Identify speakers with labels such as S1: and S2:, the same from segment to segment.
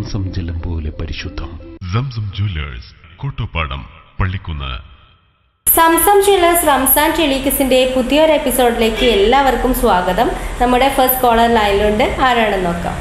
S1: Zamzam ജലം പോലെ പരിശുദ്ധം
S2: സംസം ജ്വല്ലേഴ്സ് കോട്ടോപ്പാടം പള്ളിക്കുന്ന്
S3: സംസം ജ്വല്ലേഴ്സ് റംസാൻ ടെലിക്കിസിന്റെ പുതിയൊരു എപ്പിസോഡിലേക്ക് എല്ലാവർക്കും സ്വാഗതം നമ്മുടെ ഫസ്റ്റ് കോളർ ലൈനിലുണ്ട് ആരാണെന്ന് നോക്കാം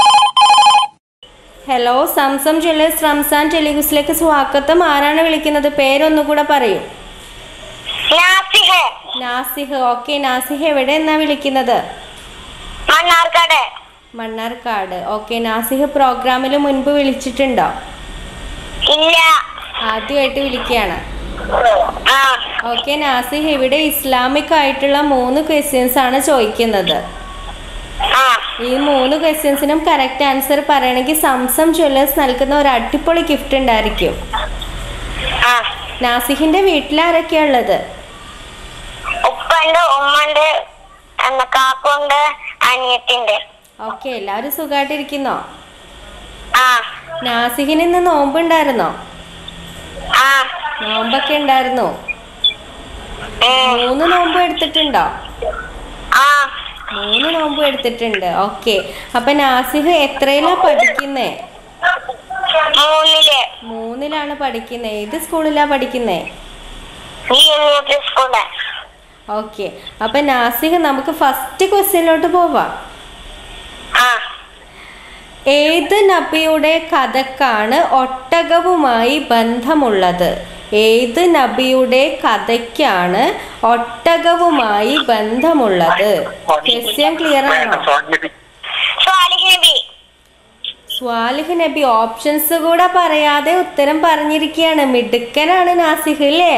S3: ഹലോ സംസം ജ്വല്ലേഴ്സ് റംസാൻ ടെലിഗുസിലേക്ക് സ്വാഗതം ആരാണ് വിളിക്കുന്നത് പേരൊന്നുകൂടെ പറയൂ
S4: നാസിഹ്
S3: നാസിഹ് ഓക്കെ നാസിഹ് എവിടെ എന്നാ വിളിക്കുന്നത്
S4: മണ്ണാർക്കാട്
S3: മണ്ണാർക്കാട് ഓക്കെ നാസിഹ് പ്രോഗ്രാമിൽ മുൻപ് വിളിച്ചിട്ടുണ്ടോ
S4: ഇല്ല
S3: ആദ്യമായിട്ട് വിളിക്കുകയാണ്
S4: ആ
S3: ഓക്കെ നാസിഹ് ഇവിടെ ഇസ്ലാമിക് ആയിട്ടുള്ള മൂന്ന് ക്വസ്റ്റ്യൻസ് ആണ് ചോദിക്കുന്നത്
S4: ആ
S3: ഈ മൂന്ന് ക്വസ്റ്റ്യൻസിനും കറക്റ്റ് ആൻസർ പറയണമെങ്കിൽ സംസം ജ്വല്ലേഴ്സ് നൽകുന്ന ഒരു അടിപൊളി ഗിഫ്റ്റ് ഉണ്ടായിരിക്കും
S4: ആ
S3: നാസിഹിന്റെ വീട്ടിൽ ആരൊക്കെയാ ഉള്ളത്
S4: ഉപ്പുണ്ട് ഉമ്മണ്ട് എന്ന കാക്കുണ്ട് അനിയത്തിണ്ട്
S3: ഓക്കെ എല്ലാവരും സുഖമായിട്ടിരിക്കുന്നോ
S4: ആ
S3: നാസിഹിന് ഇന്ന് നോമ്പുണ്ടായിരുന്നോ
S4: ആ
S3: നോമ്പൊക്കെ ഉണ്ടായിരുന്നോ
S4: ഉം,
S3: മൂന്ന് നോമ്പ് എടുത്തിട്ടുണ്ടോ
S4: ആ
S3: മൂന്ന് നോമ്പ് എടുത്തിട്ടുണ്ട് ഓക്കെ അപ്പൊ നാസിഹ് എത്രയിലാ പഠിക്കുന്നേ
S4: മൂന്നില്
S3: മൂന്നിലാണ് പഠിക്കുന്നേ ഏത് സ്കൂളിലാ പഠിക്കുന്നേ
S4: ഈ യു പി സ്കൂള്
S3: ഓക്കെ അപ്പൊ നാസിഹ് നമുക്ക് ഫസ്റ്റ് ക്വസ്റ്റ്യനിലോട്ട് പോവാം
S4: ആ
S3: ഏത് നബിയുടെ കഥക്കാണ് ഒട്ടകവുമായി ബന്ധമുള്ളത് ഏത് നബിയുടെ കഥയ്ക്കാണ് ഒട്ടകവുമായി ബന്ധമുള്ളത് ക്വസ്റ്റ്യൻ ക്ലിയർ ആണോ
S4: സ്വാലിഹ് നബി
S3: സ്വാലിഹ് നബി ഓപ്ഷൻസ് കൂടെ പറയാതെ ഉത്തരം പറഞ്ഞിരിക്കുകയാണ് മിടുക്കനാണ് നാസിഹ് അല്ലേ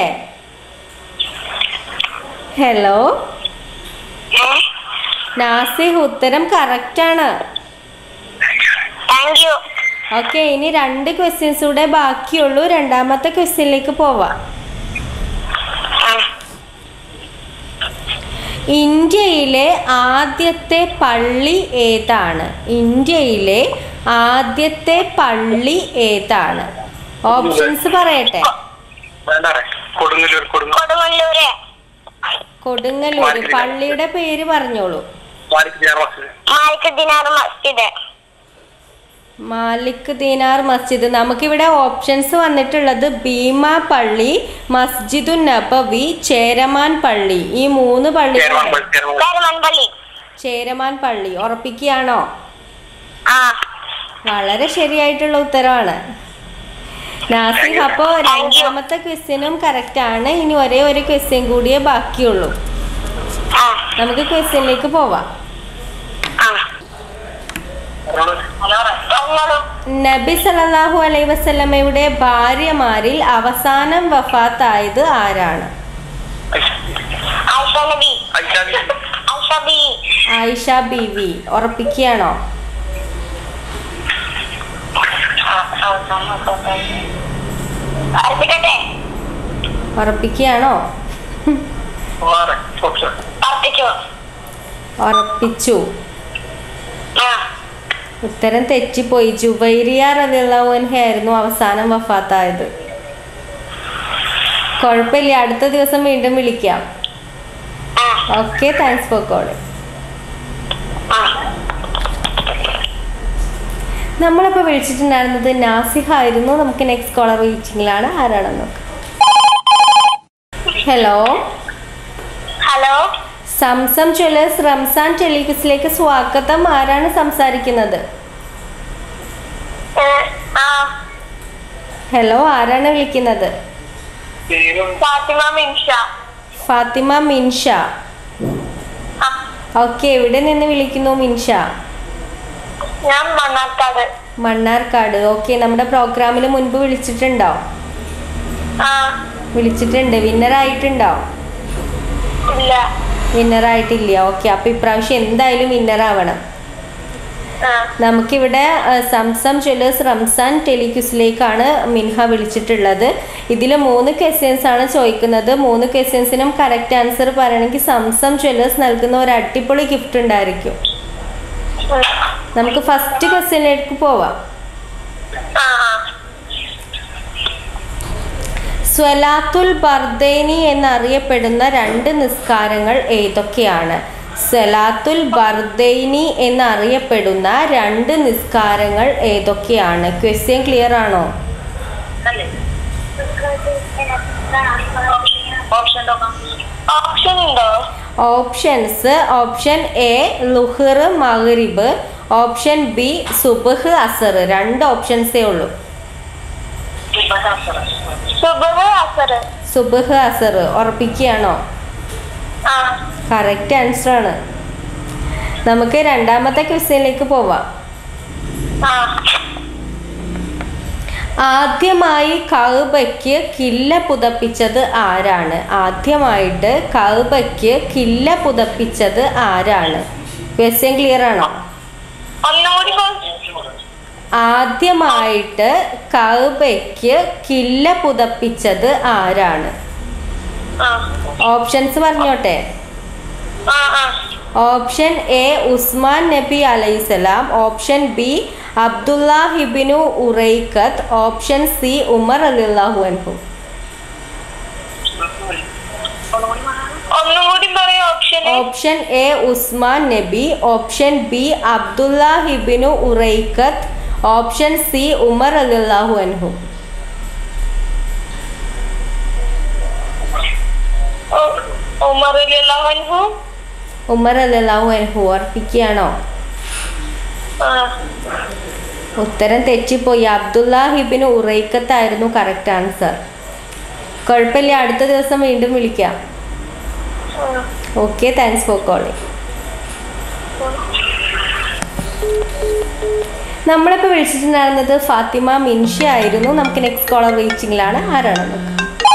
S3: ഹലോ
S4: ഏ
S3: നാസിഹ് ഉത്തരം കറക്റ്റ് ആണ്
S4: താങ്ക് യു
S3: ഓക്കെ ഇനി രണ്ട് ക്വസ്റ്റ്യൻസ് കൂടെ ബാക്കിയുള്ളൂ രണ്ടാമത്തെ ക്വസ്റ്റ്യനിലേക്ക് പോവാം
S4: ആ
S3: ഇന്ത്യയിലെ ആദ്യത്തെ പള്ളി ഏതാണ് ഇന്ത്യയിലെ ആദ്യത്തെ പള്ളി ഏതാണ് ഓപ്ഷൻസ് പറയട്ടെ
S5: കൊടുങ്ങല്ലൂർ കൊടുങ്ങ
S4: കൊടുങ്ങല്ലൂര്
S3: കൊടുങ്ങല്ലൂർ പള്ളിയുടെ പേര് പറഞ്ഞോളൂ
S5: മാലിക് ദിനാർ മസ്ജിദ്
S4: മാലിക് ദിനാർ മസ്ജിദ്
S3: മാലിക് ദീനാർ മസ്ജിദ് നമുക്കിവിടെ ഓപ്ഷൻസ് വന്നിട്ടുള്ളത് ഭീമ പള്ളി മസ്ജിദു നബവി ചേരമാൻ പള്ളി ഈ മൂന്ന് പള്ളി
S5: ചേരമാൻ പള്ളി, ചേരമാൻ പള്ളി.
S4: കരുമൺപള്ളി
S3: ചേരമാൻ പള്ളി ഉറപ്പിക്കുകയാണോ
S4: ആ
S3: വളരെ ശരിയായിട്ടുള്ള ഉത്തരവാണ് നാസിഫ് അപ്പോൾ രണ്ടാമത്തെ ക്വസ്റ്റ്യനും കറക്റ്റ് ആണ് ഇനി ഒരേ ഒരു ക്വസ്റ്റ്യൻ കൂടിയേ ബാക്കിയുള്ളൂ
S4: ആ
S3: നമുക്ക് ക്വസ്റ്റ്യനിലേക്ക് പോവാം
S4: ആ പറഞ്ഞോളൂ
S3: നബി സല്ലല്ലാഹു അലൈഹി വസല്ലമയുടെ ഭാര്യമാരിൽ അവസാനം വഫാത്തായത് ആരാണ്
S4: ആയിഷ നബി
S5: ഐഷാബി.
S4: ആയിഷ ബി
S3: ആയിഷ ബീവി ഉറപ്പിക്കുകയാണോ
S4: അർപ്പിക്കട്ടെ
S3: ഉറപ്പിക്കുകയാണോ
S5: ആറ്. ഓപ്ഷൻ.
S4: അർപ്പിച്ചു
S3: ഉറപ്പിച്ചു
S4: ആ
S3: ഉത്തരം തെറ്റിപ്പോയി ജുബൈരിയ റലിള്ളവൻഹയായിരുന്നു അവസാനം വഫാത്തായത് കുഴപ്പമില്ല അടുത്ത ദിവസം വീണ്ടും വിളിക്കാം
S4: ആ
S3: ഓക്കെ താങ്ക്സ് ഫോർ കോളിംഗ്
S4: ആ
S3: നമ്മളിപ്പോൾ വിളിച്ചിട്ടുണ്ടായിരുന്നത് നാസിഹ ആയിരുന്നു നമുക്ക് നെക്സ്റ്റ് കോളർ വിളിച്ചിങ്ങിലാണ് ആരാണെന്ന് നോക്കാം hello
S4: hello
S3: Zamzam jewellers Ramzan ടെലിഗസിലേക്ക് സ്വാഗതം ആരാണ് സംസാരിക്കുന്നത്
S4: ഏ, ആ
S3: ഹലോ ആരാണ് വിളിക്കുന്നത്
S4: ഫാത്തിമ മിൻഷ
S3: ഫാത്തിമ മിൻഷ
S4: ആ
S3: ഓക്കെ എവിടെ നിന്ന് വിളിക്കുന്നു മിൻഷ
S4: ഞാൻ മണ്ണാർക്കാട്
S3: മണ്ണാർക്കാട് ഓക്കെ നമ്മുടെ പ്രോഗ്രാമിൽ മുൻപ് വിളിച്ചിട്ടുണ്ടോ
S4: ആ
S3: വിളിച്ചിട്ടുണ്ട് വിന്നർ ആയിട്ടുണ്ടോ
S4: ഇല്ല
S3: വിന്നർ ആയിട്ടില്ല ഓക്കെ അപ്പൊ ഇപ്രാവശ്യം എന്തായാലും വിന്നർ ആവണം
S4: ആ
S3: നമുക്കിവിടെ ആ, സംസം ജ്വല്ലേഴ്സ് റംസാൻ ടെലിക്യൂസിലേക്കാണ് മിൻഹ വിളിച്ചിട്ടുള്ളത് ഇതിൽ മൂന്ന് ക്വസ്റ്റ്യൻസ് ആണ് ചോദിക്കുന്നത് മൂന്ന് ക്വസ്റ്റ്യൻസിനും കറക്റ്റ് ആൻസർ പറയണമെങ്കിൽ സംസം ജ്വല്ലേഴ്സ് നൽകുന്ന ഒരു അടിപൊളി ഗിഫ്റ്റ് ഉണ്ടായിരിക്കും
S4: ഉം.
S3: നമുക്ക് ഫസ്റ്റ് ക്വസ്റ്റ്യനിലേക്ക് പോവാം
S4: ആ ആ
S3: സ്വലാത്തുൽ ബർദേനി എന്നറിയപ്പെടുന്ന രണ്ട് നിസ്കാരങ്ങൾ ഏതൊക്കെയാണ് സലാത്തുൽ ബർദൈനി എന്നറിയപ്പെടുന്ന രണ്ട് നിസ്കാരങ്ങൾ ഏതൊക്കെയാണ് ക്വസ്റ്റ്യൻ ക്ലിയർ ആണോ
S4: ഓപ്ഷൻ ഉണ്ടോ
S3: ഓപ്ഷൻസ് ഓപ്ഷൻ എ ലുഹർ മഗ്രിബ് ഓപ്ഷൻ ബി സുബഹ് അസർ രണ്ട് ഓപ്ഷൻസേ ഉള്ളൂ
S4: സുബഹ് അസർ
S3: സുബഹ് അസർ ഉറപ്പിക്കുകയാണോ
S4: ആ
S3: കറക്റ്റ് ആൻസർ ആണ് നമുക്ക് രണ്ടാമത്തെ ക്വസ്റ്റ്യനിലേക്ക് പോവാം
S4: ആ
S3: ആദ്യമായി കൗബയ്ക്ക് കില്ല പുതപ്പിച്ചത് ആരാണ് ആദ്യമായിട്ട് കൗബയ്ക്ക് കില്ല പുതപ്പിച്ചത് ആരാണ് ക്വസ്റ്റ്യൻ ക്ലിയർ ആണോ
S4: ഒന്നുകൂടി പോ-
S3: ആദ്യമായിട്ട് കൗബയ്ക്ക് കില്ല പുതപ്പിച്ചത് ആരാണ്
S4: ആ
S3: ഓപ്ഷൻസ് പറഞ്ഞോട്ടെ
S4: ആ ആ
S3: ഓപ്ഷൻ എ ഉസ്മാൻ നബി അലൈസലാം ഓപ്ഷൻ ബി അബ്ദുല്ലാഹിബിനു ഉറൈക്കത്ത് ഓപ്ഷൻ സി ഉമർ അലിള്ളാഹു അൻഹു
S4: ഒന്നും കൂടി പറയും ഓപ്ഷൻ
S3: ഓപ്ഷൻ എ ഉസ്മാൻ നബി ഓപ്ഷൻ ബി അബ്ദുല്ലാഹിബിനു ഉറൈക്കത്ത് ഓപ്ഷൻ സി ഉമർ അലിള്ളാഹു അൻഹു
S4: ഉമർ അലിഹു
S3: ഉമർ അലിള്ളാഹു അൻഹു ഓർപ്പിക്കുകയാണോ
S4: ആ
S3: ഉത്തരം തെറ്റിപ്പോയി അബ്ദുല്ലാഹിബിന് ഉറൈക്കത്തായിരുന്നു കറക്റ്റ് ആൻസർ കുഴപ്പമില്ല അടുത്ത ദിവസം വീണ്ടും വിളിക്കാം ഓക്കെ താങ്ക്സ് ഫോർ കോളിംഗ് നമ്മളിപ്പോൾ വിളിച്ചിട്ടുണ്ടായിരുന്നത് ഫാത്തിമ മിൻഷ ആയിരുന്നു നമുക്ക് നെക്സ്റ്റ് കോളർ വെയിറ്റിംഗിലാണ് ആരാണ് നോക്കാം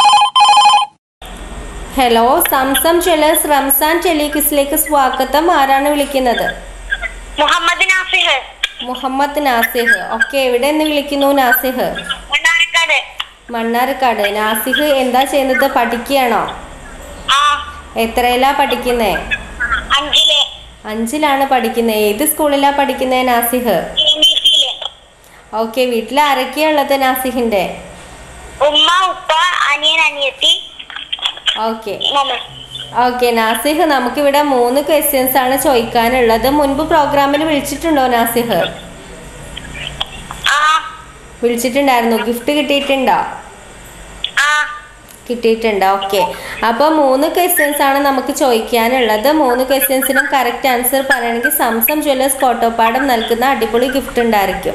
S3: ഹലോ സംസം ജ്വല്ലേഴ്സ് റംസാൻ ടെലിക്വിസിലേക്ക് സ്വാഗതം ആരാണ് വിളിക്കുന്നത്
S4: മുഹമ്മദ് നാസിഹ്
S3: മുഹമ്മദ് നാസിഹ് ഓക്കെ എവിടെ നിന്ന് വിളിക്കുന്നു നാസിഹ്
S4: മണ്ണാർക്കാട്
S3: മണ്ണാർക്കാട് നാസിഹ് എന്താ ചെയ്യുന്നത് പഠിക്കുകയാണോ
S4: ആ
S3: എത്രയിലാ പഠിക്കുന്നേ
S4: അഞ്ചില്
S3: അഞ്ചിലാണ് പഠിക്കുന്നത് ഏത് സ്കൂളിലാ പഠിക്കുന്നത് നാസിഹ്
S4: ഇംഗ്ലീഷില്
S3: ഓക്കെ വീട്ടിൽ ആരൊക്കെയാ ഉള്ളത് നാസിഹിന്റെ
S4: ഉമ്മ ഉപ്പ അനിയൻ അനിയത്തി
S3: ഓക്കെ
S4: മമ്മ
S3: ഓക്കെ നാസിഹ് നമുക്കിവിടെ മൂന്ന് ക്വസ്റ്റ്യൻസ് ആണ് ചോദിക്കാനുള്ളത് മുൻപ് പ്രോഗ്രാമിൽ വിളിച്ചിട്ടുണ്ടോ നാസിഹ്
S4: ആ
S3: വിളിച്ചിട്ടുണ്ടായിരുന്നു ഗിഫ്റ്റ് കിട്ടിയിട്ടുണ്ടോ
S4: ആ
S3: കിട്ടിയിട്ടുണ്ട് ഓക്കെ അപ്പോൾ മൂന്ന് ക്വസ്റ്റ്യൻസ് ആണ് നമുക്ക് ചോദിക്കാനുള്ളത് മൂന്ന് ക്വസ്റ്റ്യൻസിനും കറക്റ്റ് ആൻസർ പറയണമെങ്കിൽ സംസം ജ്വല്ലേഴ്സ് കോട്ടോപ്പാടം നൽകുന്ന അടിപൊളി ഗിഫ്റ്റ് ഉണ്ടായിരിക്കും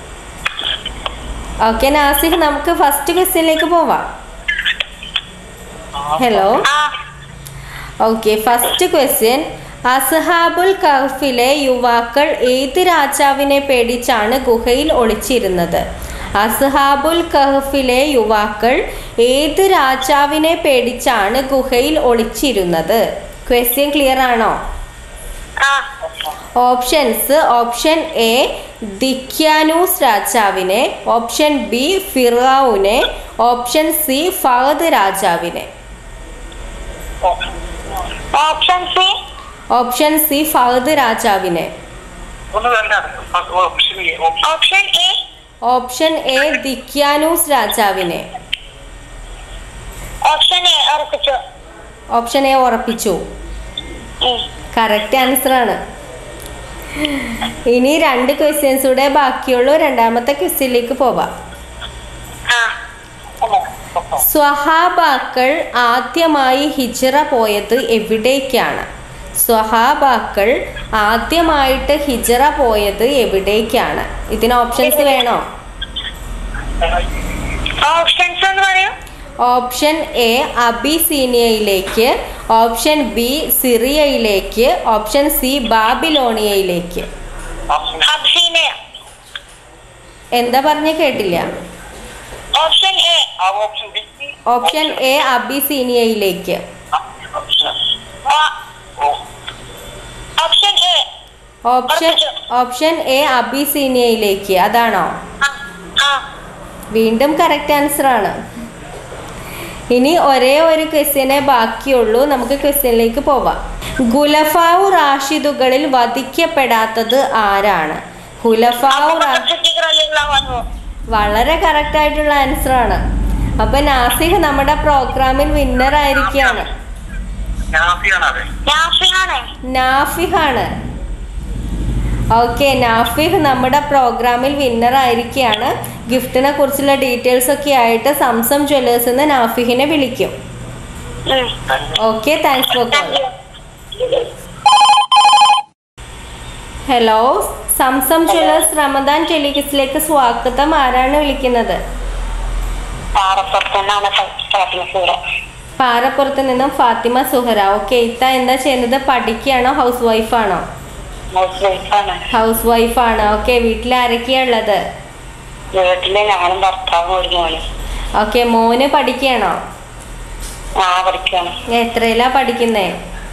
S3: ഓക്കെ നാസിഹ് നമുക്ക് ഫസ്റ്റ് ക്വസ്റ്റ്യനിലേക്ക് പോവാം ഹലോ
S4: ആ
S3: ഓക്കെ ഫസ്റ്റ് ക്വസ്റ്റ്യൻ അസ്ഹാബുൽ കഹ്ഫിലെ യുവാക്കൾ ഏത് രാജാവിനെ പേടിച്ചാണ് ഗുഹയിൽ ഒളിച്ചിരുന്നത് അസ്ഹാബുൽ കഹ്ഫിലെ യുവാക്കൾ ഏത് രാജാവിനെ പേടിച്ചാണ് ഗുഹയിൽ ഒളിച്ചിരുന്നത് ക്വസ്റ്റ്യൻ ക്ലിയർ ആണോ
S4: ആ
S3: ഓപ്ഷൻസ് ഓപ്ഷൻ എ ദിക്യാനൂസ് രാജാവിനെ ഓപ്ഷൻ ബി ഫിറാവുനെ ഓപ്ഷൻ സി ഫഹദ് രാജാവിനെ
S4: ഓപ്ഷൻ സി
S3: ഓപ്ഷൻ സി ഫഹദ് രാജാവിനെ
S5: ഒന്ന് വേണ്ടാണ് option A option
S4: option A
S3: option A ദിക്യാനൂസ് രാജാവിനെ
S4: ഓപ്ഷൻ എ ഉറപ്പിച്ചു
S3: ഓപ്ഷൻ എ ഉറപ്പിച്ചു
S4: ഉം.
S3: കറക്റ്റ് ആൻസർ ആണ് ഇനി രണ്ട് ക്വസ്റ്റ്യൻസ് കൂടെ ബാക്കിയുള്ളൂ രണ്ടാമത്തെ ക്വസ്റ്റ്യനിലേക്ക് പോവാം
S4: ആ
S3: സ്വഹാബാക്കൾ ആദ്യമായി ഹിജ്റ പോയത് എവിടേക്കാണ് സ്വഹാബാക്കൾ ആദ്യമായിട്ട് ഹിജ്റ പോയത് എവിടേക്കാണ് ഇതിന് ഓപ്ഷൻസ് വേണോ
S4: ഓപ്ഷൻസ് ഒന്ന് പറയൂ
S3: ഓപ്ഷൻ എ അബിസീനിയയിലേക്ക് ഓപ്ഷൻ ബി സിറിയയിലേക്ക് ഓപ്ഷൻ സി ബാബിലോണിയയിലേക്ക്
S5: ഓപ്ഷൻ
S4: അബ്സീനിയ
S3: എന്താ പറഞ്ഞ കേട്ടില്ല
S4: ഓപ്ഷൻ എ
S5: ആ ഓപ്ഷൻ ബി
S3: ഓപ്ഷൻ എ അബിസീനിയയിലേക്ക്
S4: option A
S3: option option A അബിസീനിയയിലേക്ക് അതാണോ
S4: ആ ആ
S3: വീണ്ടും കറക്റ്റ് ആൻസർ ആണ് ഇനി ഒരേ ഒരു ക്വസ്റ്റ്യനെ ബാക്കിയുള്ളൂ നമുക്ക് ക്വസ്റ്റ്യനിലേക്ക് പോവാം ഗുലഫാവു റാഷിദുകളിൽ വധിക്കപ്പെടാത്തത് ആരാണ് ഹുലഫാവു റാ
S4: സിദ്ദീഖ് റളിയല്ലാഹു അൻഹു
S3: വളരെ കറക്റ്റ് ആയിട്ടുള്ള ആൻസർ ആണ് അപ്പൊ നാസിഹ് നമ്മുടെ പ്രോഗ്രാമിൽ വിന്നർ ആയിരിക്കുകയാണ്
S5: നാഫിയാണ് അതെ
S4: നാഫിയാണ്
S3: നാഫിഹാണ് ഓക്കെ നാഫിഹ് നമ്മുടെ പ്രോഗ്രാമിൽ വിന്നർ ആയിരിക്കുകയാണ് ഗിഫ്റ്റിനെ കുറിച്ചുള്ള ഡീറ്റെയിൽസ് ഒക്കെ ആയിട്ട് സംസം ജ്വല്ലേഴ്സ് എന്ന് നാഫിഹിനെ വിളിക്കും okay thanks for call hello Zamzam jewellers Ramadan ടെലികിസിലേക്ക് സ്വാഗതം ആരാണ് വിളിക്കുന്നത്
S4: പാറപ്പുറത്തുനിന്നാണ് ഫാത്തിമ
S3: പാറപ്പുറത്ത് നിന്നും ഫാത്തിമ സുഹറ ഓക്കെ ഇത്ത എന്താ ചെയ്യുന്നത് പഠിക്കുകയാണോ ഹൗസ് വൈഫാണോ
S4: ഹൗസ് വൈഫാണ്
S3: ഹൗസ് വൈഫാണ് ഓക്കെ വീട്ടിൽ ആരൊക്കെയാ ഉള്ളത്
S4: വീട്ടില് ഞാനും ഭർത്താവും ഒരു മോനും
S3: ഓക്കെ മോന് പഠിക്കുകയാണോ
S4: ആ പഠിക്കാണ്
S3: എത്രയിലാ പഠിക്കുന്നേ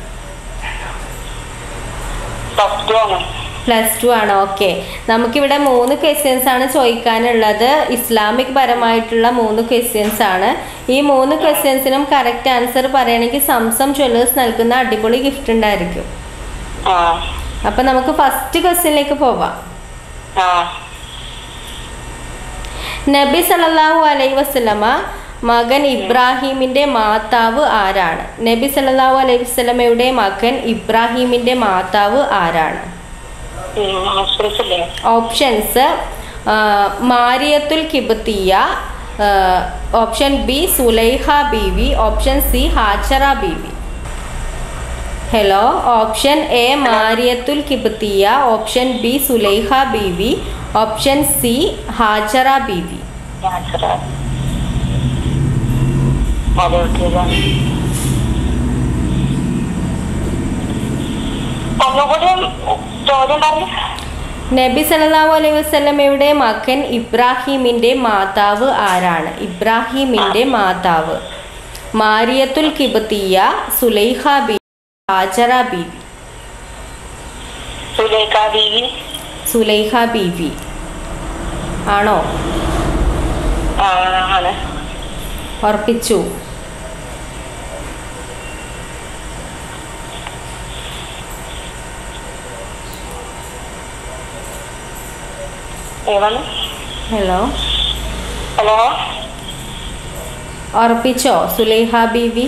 S4: പ്ലസ് ടു ആണ്
S3: പ്ലസ് ടു ആണ് ഓക്കെ നമുക്കിവിടെ മൂന്ന് ക്വസ്റ്റ്യൻസ് ആണ് ചോദിക്കാനുള്ളത് ഇസ്ലാമിക് പരമായിട്ടുള്ള മൂന്ന് ക്വസ്റ്റ്യൻസ് ആണ് ഈ മൂന്ന് ക്വസ്റ്റ്യൻസിനും കറക്റ്റ് ആൻസർ പറയണമെങ്കിൽ സംസം ജ്വല്ലേഴ്സ് നൽകുന്ന അടിപൊളി ഗിഫ്റ്റ് ഉണ്ടായിരിക്കും
S4: ആ
S3: അപ്പം നമുക്ക് ഫസ്റ്റ് ക്വസ്റ്റ്യനിലേക്ക് പോവാം
S4: ആ
S3: നബി സല്ലല്ലാഹു അലൈഹി വസല്ലമ മകൻ ഇബ്രാഹിമിന്റെ മാതാവ് ആരാണ് നബി സല്ലല്ലാഹു അലൈഹി വസല്ലമയുടെ മകൻ ഇബ്രാഹിമിന്റെ മാതാവ് ആരാണ്
S4: മുസ്ലിംസ് ഇല്ലേ
S3: ഓപ്ഷൻസ് മാരിയത്തുൽ കിബത്തിയ ഓപ്ഷൻ ബി സുലൈഹ ബീവി ഓപ്ഷൻ സി ഹാജറ ബീവി ഹലോ ഓപ്ഷൻ എ മാരിയത്തുൽ കിബത്തിയ ഓപ്ഷൻ ബി സുലൈഹ ബീവി ഓപ്ഷൻ സി ഹാജറ ബീവി
S4: യാത്ര മലയാളത്തിലാണ് ഒന്നുകൂടി ചോദ്യം പറഞ്ഞു
S3: നബി സല്ലല്ലാഹു അലൈഹി വസല്ലമയുടെ മകൻ ഇബ്രാഹിമിന്റെ മാതാവ് ആരാണ് ഇബ്രാഹിമിന്റെ മാതാവ് മാരിയത്തുൽ കിബത്തിയ സുലൈഹ ബീവി ഹാജറ ബീവി
S4: സുലേഖ ബീവി
S3: സുലൈഹ ബീവി ആണോ
S4: ആ, ആണ്
S3: ഉറപ്പിച്ചു
S4: ഏതാണ്
S3: ഹലോ
S4: ഹലോ
S3: ഉറപ്പിച്ചോ സുലൈഹ ബീവി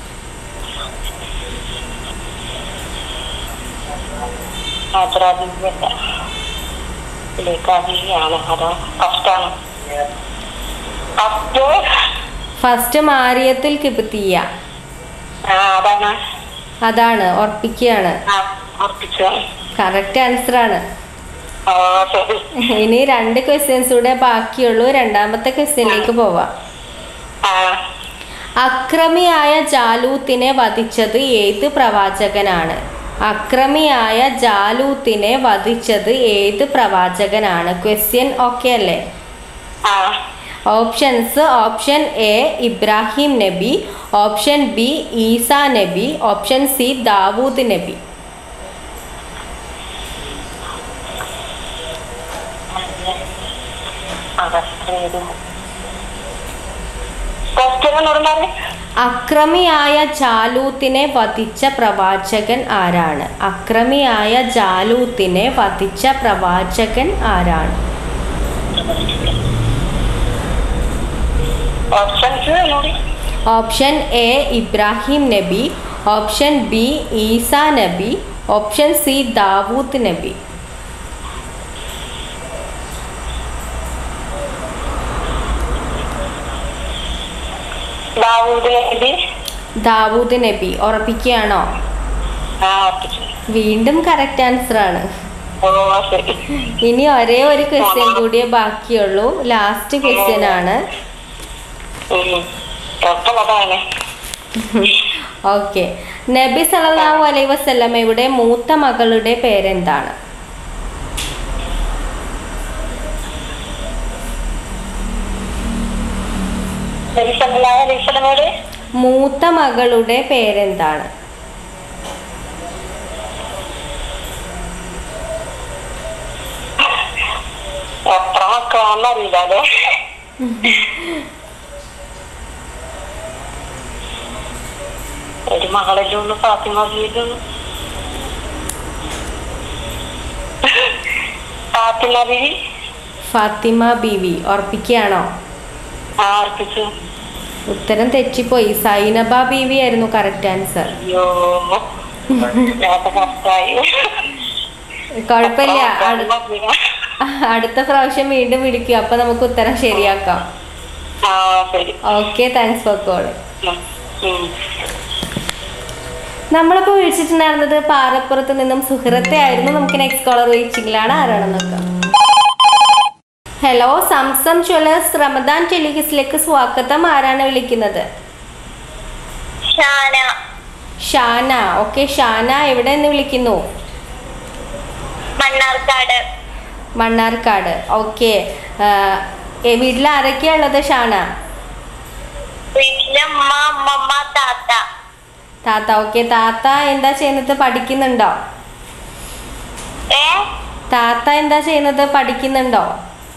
S4: യാത്ര ബീവി അല്ല സുലേഖ ബീവി ആണ് അതോ ഫസ്റ്റാണ് ഫസ്റ്റ്
S3: ഫസ്റ്റ് മാരിയത്തുൽ കിബത്തിയ
S4: ആ അതാണ്
S3: അതാണ് ഉറപ്പിക്കുകയാണ്
S4: ആ ഉറപ്പിച്ചു
S3: കറക്റ്റ് ആൻസർ ആണ്
S4: ആ ശരി
S3: ഇനി രണ്ട് ക്വസ്റ്റ്യൻസ് കൂടെ ബാക്കിയുള്ളൂ രണ്ടാമത്തെ ക്വസ്റ്റ്യനിലേക്ക് പോവാം
S4: ആ
S3: അക്രമിയായ ജാലൂത്തിനെ വധിച്ചത് ഏത് പ്രവാചകനാണ് അക്രമിയായ ജാലൂത്തിനെ വധിച്ചത് ഏത് പ്രവാചകനാണ് ക്വസ്റ്റ്യൻ ഓക്കെ അല്ലേ
S4: ആ
S3: ഓപ്ഷൻസ് ഓപ്ഷൻ എ ഇബ്രാഹിം നബി ഓപ്ഷൻ ബി ഈസ നബി ഓപ്ഷൻ സി ദാവൂദ് നബി
S4: ക്വസ്റ്റ്യൻ പറഞ്ഞാല്
S3: അക്രമിയായ ജാലൂത്തിനെ വധിച്ച പ്രവാചകൻ ആരാണ് അക്രമിയായ ജാലൂത്തിനെ വധിച്ച പ്രവാചകൻ ആരാണ്
S4: ഓപ്ഷൻസ് ഒന്നുകൂടി
S3: ഓപ്ഷൻ എ ഇബ്രാഹിം നബി ഓപ്ഷൻ ബി ഈസ നബി ഓപ്ഷൻ സി ദാവൂദ് നബി
S4: ദാവൂദ് നബി
S3: ദാവൂദ് നബി ഉറപ്പിക്കുകയാണോ
S4: ആ ഉറപ്പിച്ചു
S3: വീണ്ടും കറക്റ്റ് ആൻസർ ആണ്
S4: ഓ ശരി
S3: ഇനി ഒരേ ഒരു ക്വസ്റ്റ്യൻ കൂടിയേ ബാക്കിയുള്ളൂ ലാസ്റ്റ് ക്വസ്റ്റ്യൻ ആണ്
S4: ഉം. എളുപ്പമുള്ളതാണ്
S3: ഓക്കെ നബി സല്ലല്ലാഹു അലൈഹി വസല്ലമയുടെ മൂത്ത മകളുടെ പേരെന്താണ്
S4: നബി സല്ലല്ലാഹു അലൈഹി വസല്ലമയോട്
S3: മൂത്ത മകളുടെ പേരെന്താണ്
S4: എത്ര മക്കളാണെന്ന് അറിയില്ല അല്ലേ ഒരു മകളല്ലേ ഉള്ളു ഫാത്തിമ ബീവിയിലുള്ളു ഫാത്തിമ ബീവി
S3: ഫാത്തിമ ബീവി ഉറപ്പിക്കുകയാണോ
S4: ആ അർപ്പിച്ചു
S3: ഉത്തരം തെറ്റിപ്പോയി സൈനബ ബീവി ആയിരുന്നു കറക്റ്റ് ആൻസർ
S4: അയ്യോ ഞാനത് കഷ്ടായി
S3: കുഴപ്പമില്ല അടു-
S4: മതിയോ?
S3: അടുത്ത പ്രാവശ്യം വീണ്ടും വിളിക്കുക അപ്പൊ നമുക്ക് ഉത്തരം ശരിയാക്കാം
S4: ആ ശരി
S3: ഓക്കെ താങ്ക്സ് ഫോർ കോൾ
S4: ഉം. ഉം.
S3: നമ്മളിപ്പോൾ വിളിച്ചിട്ടുണ്ടായിരുന്നത് പാറപ്പുറത്ത് നിന്നും സുഹൃത്തെ ആയിരുന്നു നമുക്ക് നെക്സ്റ്റ് കോളർ വെയിറ്റിംഗിലാണ് ആരാണെന്ന് നോക്കാം ഹലോ സംസം ജ്വല്ലേഴ്സ് റമദാൻ ടെലിഗസിലേക്ക് സ്വാഗതം ആരാണ് വിളിക്കുന്നത്
S4: ഷാന
S3: ഷാന ഓക്കെ ഷാന എവിടെ നിന്ന് വിളിക്കുന്നു
S4: മണ്ണാർക്കാട്
S3: മണ്ണാർക്കാട് ഓക്കെ വീട്ടിൽ ആരൊക്കെയാ ഉള്ളത് ഷാന
S4: വീട്ടിലെ അമ്മ അമ്മമ്മ താത്ത
S3: താത്ത ഓക്കെ താത്ത എന്താ ചെയ്യുന്നത് പഠിക്കുന്നുണ്ടോ
S4: ഏ
S3: താത്ത എന്താ ചെയ്യുന്നത് പഠിക്കുന്നുണ്ടോ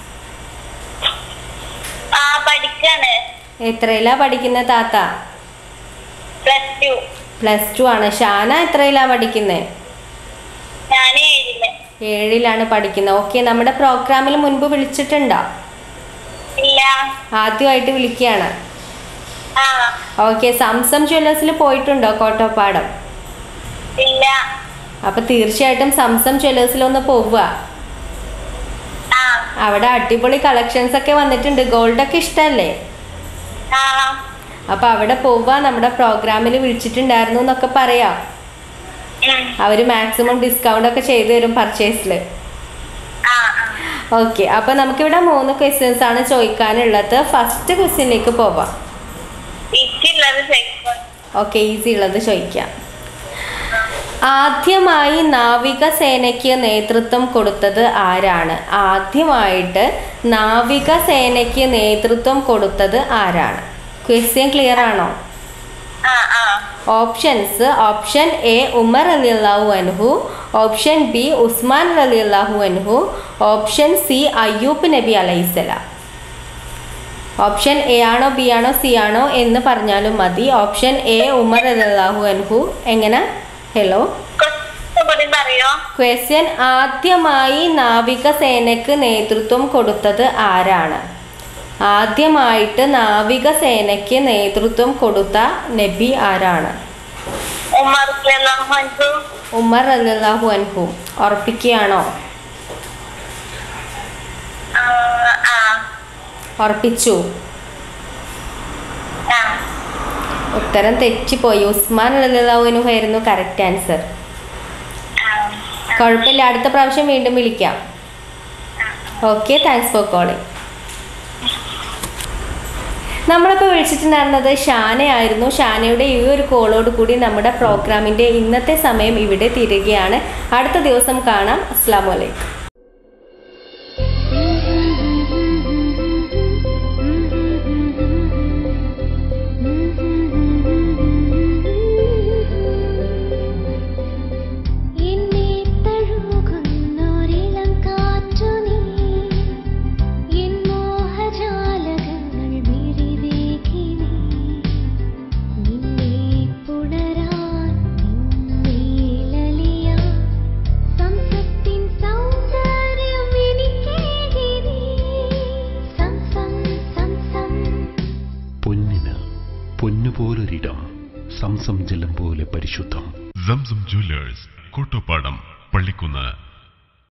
S4: ആ പഠിക്കാണ്
S3: എത്രയിലാ പഠിക്കുന്ന താത്ത
S4: പ്ലസ് ടു
S3: പ്ലസ് ടു ആണ് ഷാന എത്രയിലാ പഠിക്കുന്നത്
S4: ഞാൻ ഏഴില്
S3: ഏഴിലാണ് പഠിക്കുന്നത് ഓക്കെ നമ്മുടെ പ്രോഗ്രാമിൽ മുൻപ് വിളിച്ചിട്ടുണ്ടോ
S4: ഇല്ല
S3: ആദ്യമായിട്ട് വിളിക്കുകയാണ്
S4: ആ
S3: ഓക്കെ സംസം ജ്വല്ലേഴ്സിൽ പോയിട്ടുണ്ടോ കോട്ടോപ്പാടം
S4: ഇല്ല
S3: അപ്പൊ തീർച്ചയായിട്ടും സംസം ജ്വല്ലേഴ്സിൽ ഒന്ന് പോവുക
S4: ആ
S3: അവിടെ അടിപൊളി കളക്ഷൻസ് ഒക്കെ വന്നിട്ടുണ്ട് ഗോൾഡ് ഒക്കെ ഇഷ്ടമല്ലേ
S4: ആ
S3: അപ്പൊ അവിടെ പോവുക നമ്മുടെ പ്രോഗ്രാമിൽ വിളിച്ചിട്ടുണ്ടായിരുന്നു എന്നൊക്കെ പറയാം
S4: ഉം.
S3: അവർ മാക്സിമം ഡിസ്കൗണ്ട് ഒക്കെ ചെയ്തു തരും പർച്ചേസിൽ
S4: ആ
S3: ഓക്കെ അപ്പൊ നമുക്കിവിടെ മൂന്ന് ക്വസ്റ്റ്യൻസ് ആണ് ചോദിക്കാനുള്ളത് ഫസ്റ്റ് ക്വസ്റ്റ്യനിലേക്ക് പോവാം
S4: ഇച്ചുള്ളത് ചോദിക്കും
S3: ഓക്കെ ഈസി ഉള്ളത് ചോദിക്കാം ആദ്യമായി നാവികസേനയ്ക്ക് നേതൃത്വം കൊടുത്തത് ആരാണ് ആദ്യമായിട്ട് നാവികസേനയ്ക്ക് നേതൃത്വം കൊടുത്തത് ആരാണ് ക്വസ്റ്റ്യൻ ക്ലിയർ ആണോ
S4: ആ ആ
S3: ഓപ്ഷൻസ് ഓപ്ഷൻ എ ഉമർ അലിയല്ലാഹു അൻഹു ഓപ്ഷൻ ബി ഉസ്മാൻ അലിയല്ലാഹു അൻഹു ഓപ്ഷൻ സി അയ്യൂബ് നബി അലൈഹിസ്സലാം ഓപ്ഷൻ എ ആണോ ബി ആണോ സി ആണോ എന്ന് പറഞ്ഞാലും മതി ഓപ്ഷൻ എ ഉമർ അലിയല്ലാഹു അൻഹു എങ്ങനെ ഹലോ
S4: കുറച്ചും കൂടി പറയോ
S3: ക്വസ്റ്റ്യൻ ആദ്യമായി നാവികസേനയ്ക്ക് നേതൃത്വം കൊടുത്തത് ആരാണ് ആദ്യമായിട്ട് നാവികസേനയ്ക്ക് നേതൃത്വം കൊടുത്ത നബി ആരാണ്
S4: ഉമർ ഹൻസു
S3: ഉമർ അല്ലാഹു അൻഹു ഉറപ്പിക്കുകയാണോ
S4: ആ ആ
S3: ഉറപ്പിച്ചു
S4: ആ
S3: ഉത്തരം തെറ്റിപ്പോയി ഉസ്മാൻ അല്ലാഹു അൻഹു ആയിരുന്നു കറക്റ്റ് ആൻസർ
S4: ആ
S3: കുഴപ്പമില്ല അടുത്ത പ്രാവശ്യം വീണ്ടും വിളിക്കാം ഓക്കെ താങ്ക്സ് ഫോർ കോളിംഗ് നമ്മളിപ്പോൾ വിളിച്ചിട്ടുണ്ടായിരുന്നത് ഷാനയായിരുന്നു ഷാനയുടെ ഈ ഒരു കോളോട് കൂടി നമ്മുടെ പ്രോഗ്രാമിൻ്റെ ഇന്നത്തെ സമയം ഇവിടെ തീരുകയാണ് അടുത്ത ദിവസം കാണാം അസ്സാം വലൈക്കും
S6: എന്നെ തഴുകുന്നൊരിളം കാറ്റു നീ എൻ മോഹജാലകങ്ങൾ വിരിവേകി നീ നിന്നെ പുണരാൻ നിന്നേലലിയാൻ സംസത്തിൻ സൗന്ദര്യം എനിക്കേകി നീ സംസം സംസം
S1: പൊന്നിന് പൊന്നുപോലൊരിടം സംസം ജലം പോലെ പരിശുദ്ധം
S2: സംസം ജ്വല്ലേഴ്സ് കോട്ടോപ്പാടം പള്ളിക്കുന്ന്